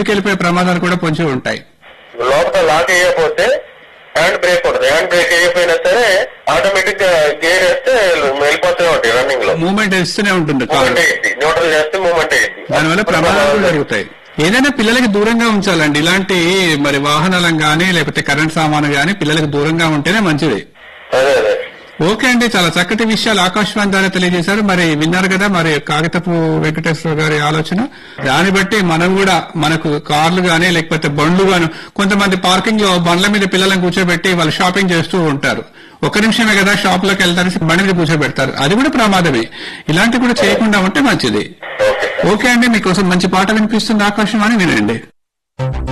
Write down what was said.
ముందుకెళ్లిపోయే ప్రమాదాలు కూడా పొంచి ఉంటాయి లోపల లాక్ వేయకపోతే హ్యాండ్ బ్రేక్ ఉంటుంది హ్యాండ్ బ్రేక్ వేయకపోయినా సరే ఆటోమేటిక్ గా గేర్ వేస్తే వెళ్ళిపోతూనే ఉంటాయి రన్నింగ్ లో మూమెంట్ ఇస్తూనే ఉంటుంది కారు మూమెంట్ అయ్యింది న్యూట్రల్ చేస్తే మూమెంట్ అయ్యింది దానివల్ల ప్రమాదాలు కూడా జరుగుతాయి ఏదైనా పిల్లలకి దూరంగా ఉంచాలండి ఇలాంటి మరి వాహనాలను గానీ లేకపోతే కరెంట్ సామాను గానీ పిల్లలకి దూరంగా ఉంటేనే మంచిది అదే అదే ఓకే అండి చాలా చక్కటి విషయాలు ఆకాశవాణి ద్వారా తెలియజేశారు మరి విన్నారు కదా మరి కాగితపు వెంకటేశ్వర గారి ఆలోచన దాన్ని బట్టి మనం కూడా మనకు కార్లు గానీ లేకపోతే బండ్లు గాను కొంతమంది పార్కింగ్ లో బండ్ల మీద పిల్లలను కూర్చోబెట్టి వాళ్ళు షాపింగ్ చేస్తూ ఉంటారు ఒక నిమిషమే కదా షాప్ లోకి వెళ్తారు బండి మీద కూర్చోబెడతారు అది కూడా ప్రమాదమే ఇలాంటివి కూడా చేయకుండా ఉంటే మంచిది ఓకే ఓకే అండి మీకోసం మంచి పాట వినిపిస్తుంది ఆకాశవాణి వినండి